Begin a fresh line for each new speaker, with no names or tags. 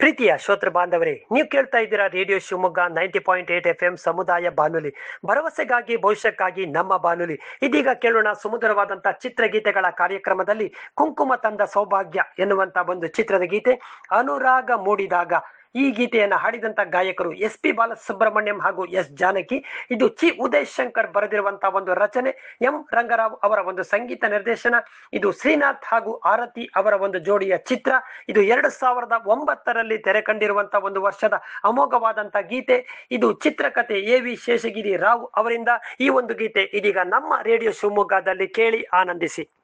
ಪ್ರೀತಿಯ ಶ್ರೋತೃ ಬಾಂಧವರೇ ನೀವು ಕೇಳ್ತಾ ಇದ್ದೀರಾ radio Shivamogga ninety point eight F M ಸಮುದಾಯ ಬಾನುಲಿ ಭರವಸೆಗಾಗಿ ಭವಿಷ್ಯಕ್ಕಾಗಿ ನಮ್ಮ ಬಾನುಲಿ ಇದೀಗ ಕೇಳೋಣ ಸುಮಧುರವಾದಂತಹ ಚಿತ್ರಗೀತೆಗಳ ಕಾರ್ಯಕ್ರಮದಲ್ಲಿ ಕುಂಕುಮ ತಂದ ಸೌಭಾಗ್ಯ ಎನ್ನುವಂತ ಒಂದು ಚಿತ್ರದ ಗೀತೆ ಅನುರಾಗ ಮೂಡಿದಾಗ ಈ ಗೀತೆಯನ್ನು ಹಾಡಿದಂತ ಗಾಯಕರು ಎಸ್ ಪಿ ಬಾಲಸುಬ್ರಹ್ಮಣ್ಯಂ ಹಾಗೂ ಎಸ್ ಜಾನಕಿ ಇದು ಚಿ ಉದಯ್ ಶಂಕರ್ ಬರೆದಿರುವಂತಹ ಒಂದು ರಚನೆ ಎಂ ರಂಗರಾವ್ ಅವರ ಒಂದು ಸಂಗೀತ ನಿರ್ದೇಶನ ಇದು ಶ್ರೀನಾಥ್ ಹಾಗೂ ಆರತಿ ಅವರ ಒಂದು ಜೋಡಿಯ ಚಿತ್ರ ಇದು ಎರಡು ಸಾವಿರದ ಒಂಬತ್ತರಲ್ಲಿ ತೆರೆ ಕಂಡಿರುವಂತಹ ಒಂದು ವರ್ಷದ ಅಮೋಘವಾದಂತಹ ಗೀತೆ ಇದು ಚಿತ್ರಕಥೆ ಎ ವಿ ಶೇಷಗಿರಿ ರಾವ್ ಅವರಿಂದ ಈ ಒಂದು ಗೀತೆ ಇದೀಗ ನಮ್ಮ ರೇಡಿಯೋ ಶಿವಮೊಗ್ಗದಲ್ಲಿ ಕೇಳಿ ಆನಂದಿಸಿ